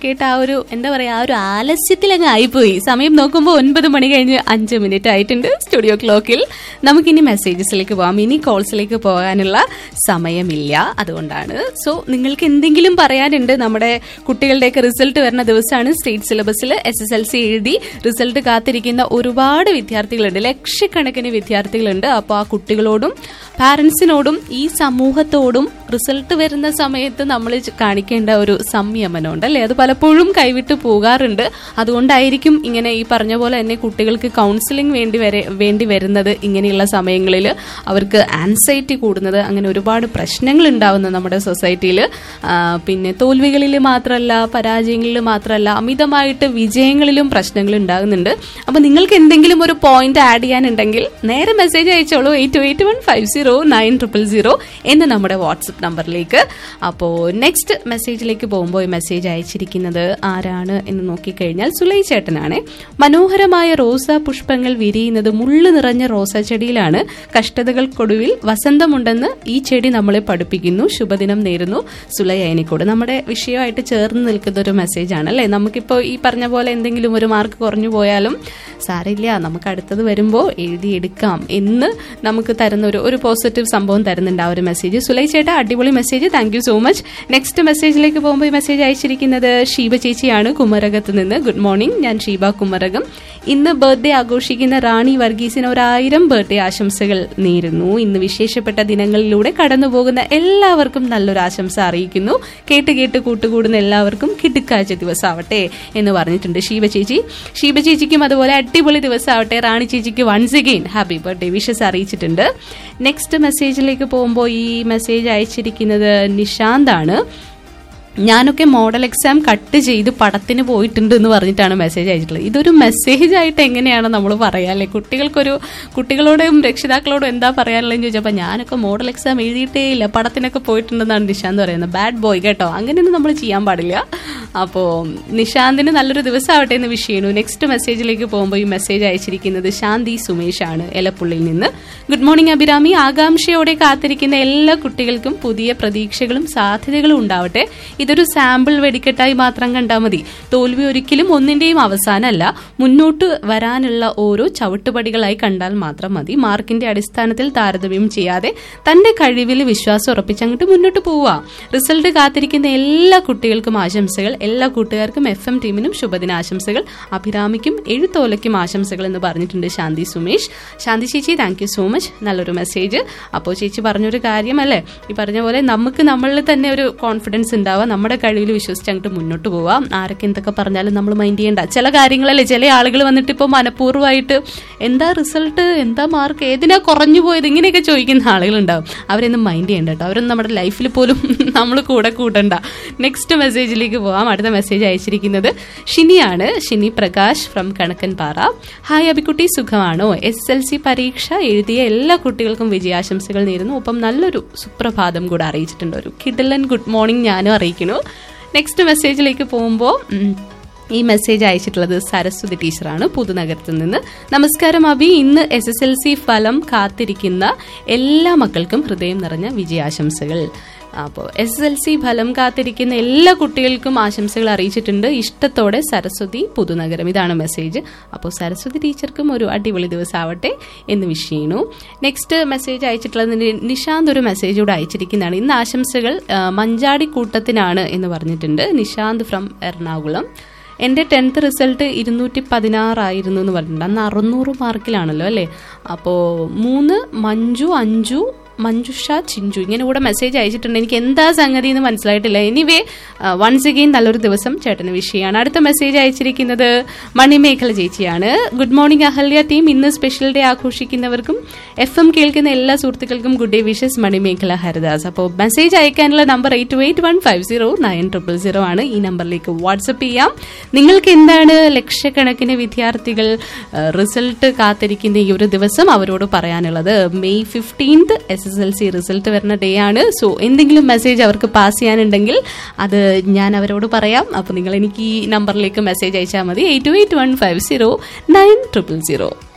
കേട്ട് ആ ഒരു എന്താ പറയാ ആ ഒരു ആലസ്യത്തിലങ്ങ് ആയിപ്പോയി സമയം നോക്കുമ്പോൾ ഒൻപത് മണി കഴിഞ്ഞ് അഞ്ച് മിനിറ്റ് ആയിട്ടുണ്ട് സ്റ്റുഡിയോ ക്ലോക്കിൽ നമുക്കിനി മെസ്സേജസിലേക്ക് പോകാം ഇനി കോൾസിലേക്ക് പോകാനുള്ള സമയമില്ല അതുകൊണ്ടാണ് സോ നിങ്ങൾക്ക് എന്തെങ്കിലും പറയാനുണ്ട് നമ്മുടെ കുട്ടികളുടെയൊക്കെ റിസൾട്ട് വരുന്ന ദിവസമാണ് സ്റ്റേറ്റ് സിലബസിൽ എസ് എസ് എൽ സി എഴുതി റിസൾട്ട് കാത്തിരിക്കുന്ന ഒരുപാട് വിദ്യാർത്ഥികളുണ്ട് ലക്ഷക്കണക്കിന് വിദ്യാർത്ഥികളുണ്ട് അപ്പോൾ ആ കുട്ടികളോടും പാരൻസിനോടും ഈ സമൂഹത്തോടും റിസൾട്ട് വരുന്ന സമയത്ത് നമ്മൾ കാണിക്കേണ്ട ഒരു സംയമനമുണ്ട് അല്ലേ അത് പലപ്പോഴും കൈവിട്ട് പോകാറുണ്ട് അതുകൊണ്ടായിരിക്കും ഇങ്ങനെ ഈ പറഞ്ഞ പോലെ തന്നെ കുട്ടികൾക്ക് കൗൺസിലിംഗ് വേണ്ടി വരെ വേണ്ടി വരുന്നത് ഇങ്ങനെയുള്ള സമയങ്ങളിൽ അവർക്ക് ആൻസൈറ്റി കൂടുന്നത് അങ്ങനെ ഒരുപാട് പ്രശ്നങ്ങൾ ഉണ്ടാവുന്നത് നമ്മുടെ സൊസൈറ്റിയിൽ പിന്നെ തോൽവികളിൽ മാത്രമല്ല പരാജയങ്ങളിൽ മാത്രമല്ല അമിതമായിട്ട് വിജയങ്ങളിലും പ്രശ്നങ്ങൾ ഉണ്ടാകുന്നുണ്ട് അപ്പൊ നിങ്ങൾക്ക് എന്തെങ്കിലും ഒരു പോയിന്റ് ആഡ് ചെയ്യാനുണ്ടെങ്കിൽ നേരെ മെസ്സേജ് അയച്ചോളൂ eight two eight one five zero nine triple zero എന്ന് നമ്മുടെ വാട്സപ്പ് നമ്പറിലേക്ക് അപ്പോൾ നെക്സ്റ്റ് മെസ്സേജിലേക്ക് പോകുമ്പോൾ ഈ മെസ്സേജ് അയച്ചിരിക്കുന്നത് ആരാണ് എന്ന് നോക്കിക്കഴിഞ്ഞാൽ സുലൈ ചേട്ടനാണ് മനോഹരമായ റോസാ പുഷ്പങ്ങൾ വിരിയുന്നത് മുള്ളു നിറഞ്ഞ റോസാ ചെടിയിലാണ് കഷ്ടതകൾക്കൊടുവിൽ വസന്തമുണ്ടെന്ന് ഈ ചെടി നമ്മളെ പഠിപ്പിക്കുന്നു ശുഭദിനം നേരുന്നു സുലൈ അയനിക്കോട് നമ്മുടെ വിഷയമായിട്ട് ചേർന്ന് നിൽക്കുന്ന ഒരു മെസ്സേജ് ആണ് അല്ലേ നമുക്കിപ്പോൾ ഈ പറഞ്ഞ പോലെ എന്തെങ്കിലും ഒരു മാർക്ക് കുറഞ്ഞു പോയാലും സാരില്ല നമുക്ക് അടുത്തത് വരുമ്പോൾ എഴുതിയെടുക്കാം എന്ന് നമുക്ക് തരുന്ന ഒരു ഒരു പോസിറ്റീവ് സംഭവം തരുന്നുണ്ട് ആ ഒരു മെസ്സേജ് സുലൈ ചേട്ടാ അടിപൊളി message thank you so much next മെസ്സേജിലേക്ക് പോകുമ്പോൾ ഈ മെസ്സേജ് അയച്ചിരിക്കുന്നത് ഷീബ ചേച്ചിയാണ് കുമരകത്ത് നിന്ന് ഗുഡ് മോർണിംഗ് ഞാൻ ഷീബ കുമരകം ഇന്ന് ബർത്ത്ഡേ ആഘോഷിക്കുന്ന റാണി വർഗീസിന് ഒരായിരം ബർത്ത്ഡേ ആശംസകൾ നേരുന്നു ഇന്ന് വിശേഷപ്പെട്ട ദിനങ്ങളിലൂടെ കടന്നുപോകുന്ന എല്ലാവർക്കും നല്ലൊരു ആശംസ അറിയിക്കുന്നു കേട്ട് കേട്ട് കൂട്ടുകൂടുന്ന എല്ലാവർക്കും കിടുക്കാഴ്ച ദിവസമാവട്ടെ എന്ന് പറഞ്ഞിട്ടുണ്ട് ഷീബ ചേച്ചി ഷീബ ചേച്ചിക്കും അതുപോലെ അടിപൊളി ദിവസമാവട്ടെ റാണി ചേച്ചിക്ക് once again happy birthday wishes അറിയിച്ചിട്ടുണ്ട് നെക്സ്റ്റ് മെസ്സേജിലേക്ക് പോകുമ്പോൾ ഈ മെസ്സേജ് അയച്ചിരിക്കുന്നത് നിഷാന്താണ് ഞാനൊക്കെ മോഡൽ എക്സാം കട്ട് ചെയ്ത് പടത്തിന് പോയിട്ടുണ്ട് എന്ന് പറഞ്ഞിട്ടാണ് മെസ്സേജ് അയച്ചിട്ടുള്ളത് ഇതൊരു മെസ്സേജ് ആയിട്ട് എങ്ങനെയാണ് നമ്മൾ പറയാല്ലേ കുട്ടികൾക്കൊരു കുട്ടികളോടും രക്ഷിതാക്കളോടും എന്താ പറയാനുള്ളതെന്ന് ചോദിച്ചപ്പോൾ ഞാനൊക്കെ മോഡൽ എക്സാം എഴുതിയിട്ടേ ഇല്ല പടത്തിനൊക്കെ പോയിട്ടുണ്ടെന്നാണ് നിഷാന്ത് പറയുന്നത് ബാഡ് ബോയ് കേട്ടോ അങ്ങനെയൊന്നും നമ്മൾ ചെയ്യാൻ പാടില്ല അപ്പോൾ നിഷാന്തിന് നല്ലൊരു ദിവസമാവട്ടെ എന്ന് വിഷ് ചെയ്യുന്നു നെക്സ്റ്റ് മെസ്സേജിലേക്ക് പോകുമ്പോൾ ഈ മെസ്സേജ് അയച്ചിരിക്കുന്നത് ശാന്തി സുമേഷ് ആണ് എലപ്പുള്ളിയിൽ നിന്ന് ഗുഡ് മോർണിംഗ് അഭിരാമി ആകാംക്ഷയോടെ കാത്തിരിക്കുന്ന എല്ലാ കുട്ടികൾക്കും പുതിയ പ്രതീക്ഷകളും സാധ്യതകളും ഉണ്ടാവട്ടെ ഇതൊരു സാമ്പിൾ വെടിക്കെട്ടായി മാത്രം കണ്ടാൽ മതി തോൽവി ഒരിക്കലും ഒന്നിന്റെയും അവസാനമല്ല മുന്നോട്ട് വരാനുള്ള ഓരോ ചവിട്ടുപടികളായി കണ്ടാൽ മാത്രം മതി മാർക്കിന്റെ അടിസ്ഥാനത്തിൽ താരതമ്യം ചെയ്യാതെ തന്റെ കഴിവിൽ വിശ്വാസം ഉറപ്പിച്ച് അങ്ങോട്ട് മുന്നോട്ട് പോവുക റിസൾട്ട് കാത്തിരിക്കുന്ന എല്ലാ കുട്ടികൾക്കും ആശംസകൾ എല്ലാ കൂട്ടുകാർക്കും എഫ് എം ടീമിനും ശുഭദിനാശംസകൾ അഭിരാമിക്കും എഴുത്തോലയ്ക്കും ആശംസകൾ എന്ന് പറഞ്ഞിട്ടുണ്ട് ശാന്തി സുമേഷ് ശാന്തി ചേച്ചി താങ്ക് യു സോ മച്ച് നല്ലൊരു മെസ്സേജ് അപ്പോൾ ചേച്ചി പറഞ്ഞൊരു കാര്യമല്ലേ ഈ പറഞ്ഞ പോലെ നമുക്ക് നമ്മളിൽ തന്നെ ഒരു കോൺഫിഡൻസ് ഉണ്ടാവുക നമ്മുടെ കഴിവിൽ വിശ്വസിച്ച് അങ്ങോട്ട് മുന്നോട്ട് പോവാം ആരൊക്കെ എന്തൊക്കെ പറഞ്ഞാലും നമ്മൾ മൈൻഡ് ചെയ്യേണ്ട ചില കാര്യങ്ങളല്ലേ ചില ആളുകൾ വന്നിട്ട് ഇപ്പോൾ മനഃപൂർവ്വമായിട്ട് എന്താ റിസൾട്ട് എന്താ മാർക്ക് ഏതിനാ കുറഞ്ഞു പോയത് ഇങ്ങനെയൊക്കെ ചോദിക്കുന്ന ആളുകളുണ്ടാവും അവരൊന്നും മൈൻഡ് ചെയ്യണ്ട കേട്ടോ അവരൊന്നും നമ്മുടെ ലൈഫിൽ പോലും നമ്മൾ കൂടെ കൂട്ടണ്ട നെക്സ്റ്റ് മെസ്സേജിലേക്ക് പോവാം അടുത്ത മെസ്സേജ് അയച്ചിരിക്കുന്നത് ഷിനിയാണ് ഷിനി പ്രകാശ് ഫ്രം കണക്കൻപാറ ഹായ് അബിക്കുട്ടി സുഖമാണോ എസ് എൽ സി പരീക്ഷ എഴുതിയ എല്ലാ കുട്ടികൾക്കും വിജയാശംസകൾ നേരുന്നു ഒപ്പം നല്ലൊരു സുപ്രഭാതം കൂടെ അറിയിച്ചിട്ടുണ്ട് ഒരു കിഡലൻ ഗുഡ് മോർണിംഗ് ഞാനും അറിയിക്കുന്നു നെക്സ്റ്റ് മെസ്സേജിലേക്ക് പോകുമ്പോൾ ഈ മെസ്സേജ് അയച്ചിട്ടുള്ളത് സരസ്വതി ടീച്ചറാണ് പുതുനഗരത്തിൽ നിന്ന് നമസ്കാരം അബി ഇന്ന് എസ് എസ് എൽ സി ഫലം കാത്തിരിക്കുന്ന എല്ലാ മക്കൾക്കും ഹൃദയം നിറഞ്ഞ വിജയാശംസകൾ അപ്പോൾ എസ് എൽ സി ഫലം കാത്തിരിക്കുന്ന എല്ലാ കുട്ടികൾക്കും ആശംസകൾ അറിയിച്ചിട്ടുണ്ട് ഇഷ്ടത്തോടെ സരസ്വതി പുതുനഗരം ഇതാണ് മെസ്സേജ് അപ്പോൾ സരസ്വതി ടീച്ചർക്കും ഒരു അടിപൊളി ദിവസം ആവട്ടെ എന്ന് വിഷ് ചെയ്യുന്നു നെക്സ്റ്റ് മെസ്സേജ് അയച്ചിട്ടുള്ളത് നിഷാന്ത് ഒരു മെസ്സേജ് കൂടെ അയച്ചിരിക്കുന്നതാണ് ഇന്ന് ആശംസകൾ മഞ്ചാടി കൂട്ടത്തിനാണ് എന്ന് പറഞ്ഞിട്ടുണ്ട് നിഷാന്ത് ഫ്രം എറണാകുളം എൻ്റെ ടെൻത്ത് റിസൾട്ട് ഇരുന്നൂറ്റി പതിനാറായിരുന്നു എന്ന് പറഞ്ഞിട്ടുണ്ട് അന്ന് അറുന്നൂറ് മാർക്കിലാണല്ലോ അല്ലേ അപ്പോൾ മൂന്ന് മഞ്ജു അഞ്ചു മഞ്ജുഷ ചിഞ്ചു ഇങ്ങനെ കൂടെ മെസ്സേജ് അയച്ചിട്ടുണ്ട് എനിക്ക് എന്താ സംഗതി എന്ന് മനസ്സിലായിട്ടില്ല എനിവേ വൺസ് അഗെയിൻ നല്ലൊരു ദിവസം ചേട്ടന് വിഷയമാണ് അടുത്ത മെസ്സേജ് അയച്ചിരിക്കുന്നത് മണിമേഖല ചേച്ചിയാണ് ഗുഡ് മോർണിംഗ് അഹല്യ ടീം ഇന്ന് സ്പെഷ്യൽ ഡേ ആഘോഷിക്കുന്നവർക്കും എഫ് എം കേൾക്കുന്ന എല്ലാ സുഹൃത്തുക്കൾക്കും good day wishes Manimekhala Haridas അപ്പോൾ മെസ്സേജ് അയക്കാനുള്ള number eight two eight one five zero nine triple zero ആണ് ഈ നമ്പറിലേക്ക് വാട്സപ്പ് ചെയ്യാം നിങ്ങൾക്ക് എന്താണ് ലക്ഷക്കണക്കിന് വിദ്യാർത്ഥികൾ റിസൾട്ട് കാത്തിരിക്കുന്ന ഈ ഒരു ദിവസം അവരോട് പറയാനുള്ളത് May fifteenth S S L C result വരുന്ന ഡേ ആണ് സോ എന്തെങ്കിലും മെസ്സേജ് അവർക്ക് പാസ് ചെയ്യാനുണ്ടെങ്കിൽ അത് ഞാൻ അവരോട് പറയാം അപ്പോൾ നിങ്ങൾ എനിക്ക് ഈ നമ്പറിലേക്ക് മെസ്സേജ് അയച്ചാൽ മതി eight two eight one five zero nine triple zero